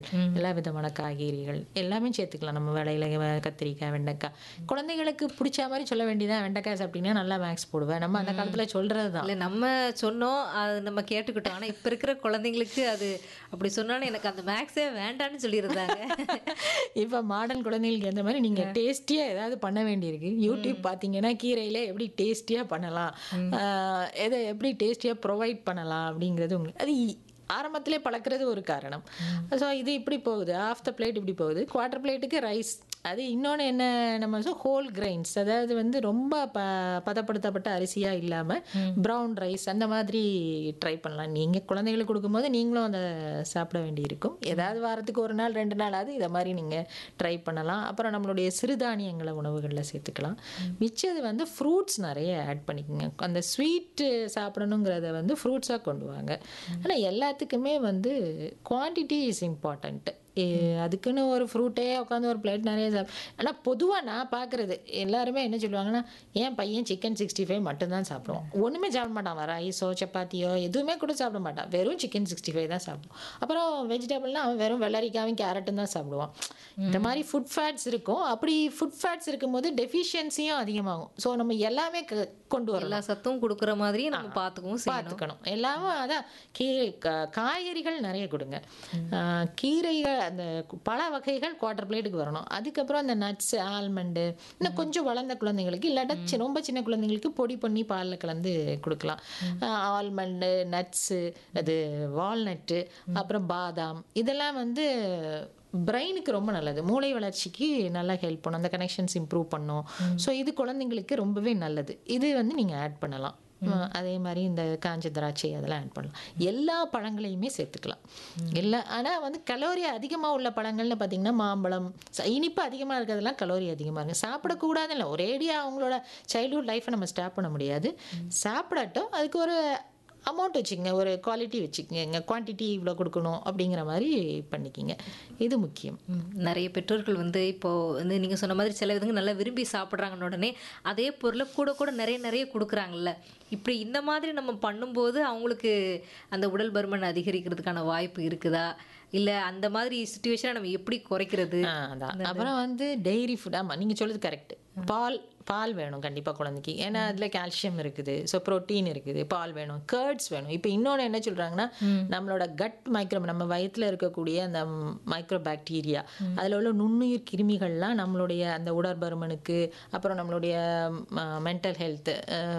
எல்லா விதமான காய்கறிகள் எல்லாமே சேர்த்துக்கலாம் நம்ம வேலையில் கத்திரிக்காய் வெண்டைக்காய் குழந்தைகளுக்கு பிடிச்ச மாதிரி சொல்ல வேண்டியதான் வெண்டைக்காய் சாப்பிட்டீங்கன்னா நல்லா மேக்ஸ் போடுவேன் நம்ம அந்த காலத்தில் சொல்கிறது தான் இல்ல நம்ம சொன்னோம் அது நம்ம கேட்டுக்கிட்டோம் ஆனா இப்ப இருக்கிற குழந்தைங்களுக்கு அது அப்படி சொன்னாலும் எனக்கு அந்த மேக்ஸே வேண்டான்னு சொல்லியிருந்தாங்க இப்போ மாடர்ன் குழந்தைகளுக்கு எந்த மாதிரி நீங்கள் டேஸ்டியாக ஏதாவது பண்ண வேண்டியிருக்கு யூடியூப் பார்த்தீங்கன்னா கீரையில் எப்படி டேஸ்டியாக பண்ணலாம் ஆஹ் எதை எப்படி டேஸ்டியாக ப்ரொவைட் பண்ணலாம் அப்படிங்கிறது உங்களுக்கு அது இ- ஆரம்பத்திலே பழக்கிறது ஒரு காரணம் ஸோ இது இப்படி போகுது ஆஃப் த பிளேட் இப்படி போகுது குவார்ட்டர் பிளேட்டுக்கு ரைஸ் அது இன்னொன்று என்ன நம்ம ஹோல் கிரைன்ஸ் அதாவது வந்து ரொம்ப ப பதப்படுத்தப்பட்ட அரிசியாக இல்லாமல் ப்ரௌன் ரைஸ் அந்த மாதிரி ட்ரை பண்ணலாம் நீங்கள் குழந்தைகளுக்கு கொடுக்கும்போது நீங்களும் அதை சாப்பிட வேண்டியிருக்கும் ஏதாவது வாரத்துக்கு ஒரு நாள் ரெண்டு நாளாவது இதை மாதிரி நீங்கள் ட்ரை பண்ணலாம் அப்புறம் நம்மளுடைய சிறுதானியங்களை உணவுகளில் சேர்த்துக்கலாம் மிச்சது வந்து ஃப்ரூட்ஸ் நிறைய ஆட் பண்ணிக்கோங்க அந்த ஸ்வீட்டு சாப்பிடணுங்கிறத வந்து ஃப்ரூட்ஸாக கொண்டு வாங்க ஆனால் எல்லாத்துக்குமே வந்து குவான்டிட்டி இஸ் இம்பார்ட்டண்ட்டு அதுக்குன்னு ஒரு ஃப்ரூட்டே உட்காந்து ஒரு பிளேட் நிறைய சாப் ஆனால் பொதுவாக நான் பார்க்குறது எல்லாருமே என்ன சொல்லுவாங்கன்னா என் பையன் சிக்கன் சிக்ஸ்டி ஃபைவ் மட்டும்தான் சாப்பிடுவான் ஒன்றுமே சாப்பிட மாட்டான் ரைஸோ சப்பாத்தியோ எதுவுமே கூட சாப்பிட மாட்டான் வெறும் சிக்கன் சிக்ஸ்டி ஃபைவ் தான் சாப்பிடுவான் அப்புறம் வெஜிடபிள்னா அவன் வெறும் வெள்ளரிக்காவும் கேரட்டும் தான் சாப்பிடுவான் இந்த மாதிரி ஃபுட் ஃபேட்ஸ் இருக்கும் அப்படி ஃபுட் ஃபேட்ஸ் இருக்கும்போது டெஃபிஷியன்சியும் அதிகமாகும் ஸோ நம்ம எல்லாமே க- கொண்டு வரலாம் எல்லா சத்தும் கொடுக்குற மாதிரி நம்ம பார்த்துக்கவும் செய்யணும் பார்த்துக்கணும் எல்லாமே அதான் கீரை கா- காய்கறிகள் நிறைய கொடுங்க ஆஹ் கீரைகள் அந்த கு- பல வகைகள் குவார்ட்டர் பிளேட்டுக்கு வரணும் அதுக்கப்புறம் அந்த நட்ஸ் ஆல்மண்டு இன்னும் கொஞ்சம் வளர்ந்த குழந்தைங்களுக்கு இல்லாட்டா சி- ரொம்ப சின்ன குழந்தைங்களுக்கு பொடி பண்ணி பாலில் கலந்து கொடுக்கலாம் ஆல்மண்டு நட்ஸு அது வால்நட்டு அப்புறம் பாதாம் இதெல்லாம் வந்து பிரெயினுக்கு ரொம்ப நல்லது மூளை வளர்ச்சிக்கு நல்லா ஹெல்ப் பண்ணும் அந்த கனெக்ஷன்ஸ் இம்ப்ரூவ் பண்ணும் ஸோ இது குழந்தைங்களுக்கு ரொம்பவே நல்லது இது வந்து நீங்கள் ஆட் பண்ணலாம் அஹ் அதே மாதிரி இந்த காஞ்ச திராட்சை அதெல்லாம் ஆட் பண்ணலாம் எல்லா பழங்களையுமே சேர்த்துக்கலாம் எல்லா ஆனால் வந்து கலோரி அதிகமாக உள்ள பழங்கள்னு பார்த்தீங்கன்னா மாம்பழம் ச- இனிப்பு அதிகமாக இருக்கிறதெல்லாம் கலோரி அதிகமாக இருக்குது சாப்பிடக்கூடாதுன்னு இல்லை ஒரேடியாக அவங்களோட சைல்ட்ஹுட் லைஃப்பை நம்ம ஸ்டாப் பண்ண முடியாது சாப்பிடட்டும் அதுக்கு ஒரு அமௌண்ட் வச்சுக்கங்க ஒரு குவாலிட்டி வச்சுக்கங்க குவான்டிட்டி இவ்வளோ கொடுக்கணும் அப்படிங்கிற மாதிரி பண்ணிக்கிங்க இது முக்கியம் ம், நிறைய பெற்றோர்கள் வந்து இப்போ வந்து நீங்க சொன்ன மாதிரி சில விதங்க நல்லா விரும்பி சாப்பிட்றாங்கன்னு உடனே அதே பொருளை கூட கூட நிறைய நிறைய கொடுக்குறாங்கல்ல இப்படி இந்த மாதிரி நம்ம பண்ணும்போது அவங்களுக்கு அந்த உடல் பருமன் அதிகரிக்கிறதுக்கான வாய்ப்பு இருக்குதா இல்ல அந்த மாதிரி சுச்சுவேஷனை நம்ம எப்படி குறைக்கிறது ஆ, அதான் அப்புறம் வந்து டெய்ரி ஃபுட் ஆமாம் நீங்கள் சொல்றது கரெக்ட் பால் பால் வேணும் கண்டிப்பாக குழந்தைக்கு ஏன்னா அதில் கால்சியம் இருக்குது ஸோ ப்ரோட்டீன் இருக்குது பால் வேணும் கேர்ட்ஸ் வேணும் இப்போ இன்னொன்று என்ன சொல்கிறாங்கன்னா நம்மளோட கட் மைக்ரோ நம்ம வயித்துல இருக்கக்கூடிய அந்த மைக்ரோ பாக்டீரியா அதில் உள்ள நுண்ணுயிர் கிருமிகள்லாம் நம்மளுடைய அந்த உடற்பருமனுக்கு அப்புறம் நம்மளுடைய மென்டல் ஹெல்த்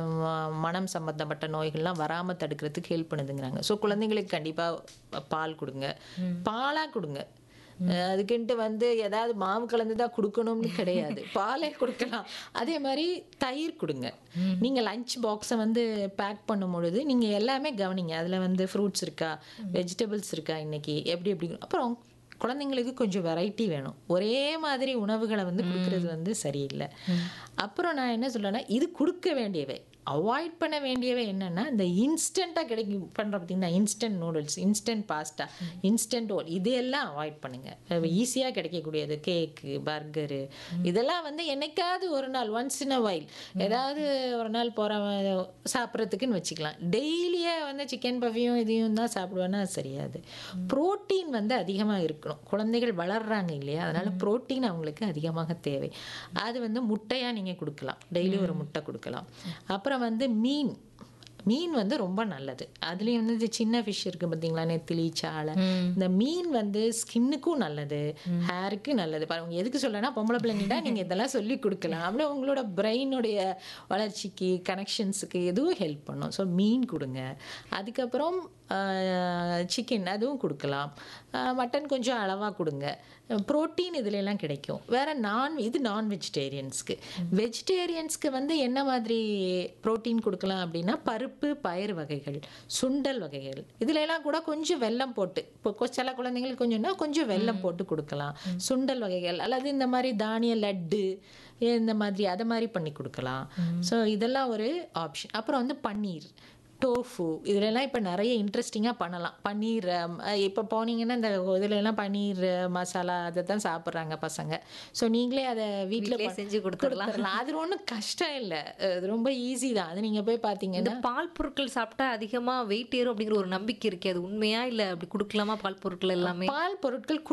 மனம் சம்பந்தப்பட்ட நோய்கள்லாம் வராமல் தடுக்கிறதுக்கு ஹெல்ப் பண்ணுதுங்கிறாங்க ஸோ குழந்தைங்களுக்கு கண்டிப்பாக பால் கொடுங்க பாலாக கொடுங்க அஹ் அதுக்குன்ட்டு வந்து ஏதாவது மாவு கலந்து தான் கொடுக்கணும்னு கிடையாது பாலே கொடுக்கலாம் அதே மாதிரி தயிர் கொடுங்க நீங்கள் லஞ்ச் பாக்ஸை வந்து பேக் பண்ணும் பொழுது நீங்கள் எல்லாமே கவனிங்க அதில் வந்து ஃப்ரூட்ஸ் இருக்கா வெஜிடபிள்ஸ் இருக்கா இன்னைக்கு எப்படி எப்படி அப்புறம் குழந்தைங்களுக்கு கொஞ்சம் வெரைட்டி வேணும் ஒரே மாதிரி உணவுகளை வந்து கொடுக்கறது வந்து சரியில்லை அப்புறம் நான் என்ன சொல்றேன்னா இது கொடுக்க வேண்டியவை அவாய்ட் பண்ண வேண்டியவை என்னன்னா இந்த இன்ஸ்டண்ட்டாக கிடைக்கும் பண்ணுற பார்த்தீங்கன்னா instant noodles instant pasta instant ஓல் இதெல்லாம் அவாய்ட் பண்ணுங்க ஈஸியாக கிடைக்கக்கூடியது கேக்கு பர்கரு இதெல்லாம் வந்து என்னைக்காவது ஒரு நாள் ஒன்ஸ் இன் அ வைல் ஏதாவது ஒரு நாள் போகிற சாப்பிட்றதுக்குன்னு வச்சுக்கலாம் டெய்லியே வந்து சிக்கன் பஃபியும் இதையும் தான் சாப்பிடுவேன்னா அது சரியாது புரோட்டீன் வந்து அதிகமாக இருக்கணும் குழந்தைகள் வளர்றாங்க இல்லையா அதனால புரோட்டீன் அவங்களுக்கு அதிகமாக தேவை அது வந்து முட்டையாக நீங்கள் கொடுக்கலாம் டெய்லி ஒரு முட்டை கொடுக்கலாம் அப்புறம் வந்து மீன் மீன் வந்து ரொம்ப நல்லது அதுலேயும் வந்து இது சின்ன ஃபிஷ் இருக்குது பார்த்தீங்களா நெத்திலி சாலை இந்த மீன் வந்து ஸ்கின்னுக்கும் நல்லது ஹேருக்கு நல்லது பாருங்க எதுக்கு சொல்லனா பொம்பளை பிள்ளைங்கள்டா நீங்கள் இதெல்லாம் சொல்லி கொடுக்கலாம் அப்படியே உங்களோட பிரெயினுடைய வளர்ச்சிக்கு கனெக்ஷன்ஸுக்கு எதுவும் ஹெல்ப் பண்ணும் ஸோ மீன் கொடுங்க அதுக்கப்புறம் சிக்கன் அதுவும் கொடுக்கலாம் மட்டன் கொஞ்சம் அளவாக கொடுங்க ப்ரோட்டீன் இதுல எல்லாம் கிடைக்கும் வேற நான் இது நான் வெஜிடேரியன்ஸ்க்கு வெஜிடேரியன்ஸ்க்கு வந்து என்ன மாதிரி ப்ரோட்டீன் கொடுக்கலாம் அப்படின்னா பருப்பு பயிர் வகைகள் சுண்டல் வகைகள் இதுல எல்லாம் கூட கொஞ்சம் வெல்லம் போட்டு இப்போ கொ- சில குழந்தைங்களுக்கு கொஞ்சம்னா கொஞ்சம் வெல்லம் போட்டு கொடுக்கலாம் சுண்டல் வகைகள் அல்லது இந்த மாதிரி தானிய லட்டு இந்த மாதிரி அதை மாதிரி பண்ணி கொடுக்கலாம் ஸோ இதெல்லாம் ஒரு ஆப்ஷன் அப்புறம் வந்து பன்னீர் டோஃபு இதுலலாம் இப்போ நிறைய இன்ட்ரெஸ்டிங்காக பண்ணலாம் பன்னீர் இப்போ போனீங்கன்னா இந்த இதுலலாம் பன்னீர் மசாலா அதை தான் சாப்பிட்றாங்க பசங்க ஸோ நீங்களே அதை வீட்டிலே வீட்டில் செஞ்சு கொடுத்துடலாம் கொடுத்துடலாம் அது ஒன்றும் கஷ்டம் இல்லை அது ரொம்ப ஈஸி தான் அது நீங்கள் போய் பார்த்தீங்கன்னா இந்த பால் பொருட்கள் சாப்பிட்டா அதிகமா வெயிட் ஏறும் அப்படிங்கிற ஒரு நம்பிக்கை இருக்கு அது உண்மையா இல்ல அப்படி கொடுக்கலாமா பால் பொருட்கள் எல்லாமே பால் பொருட்கள்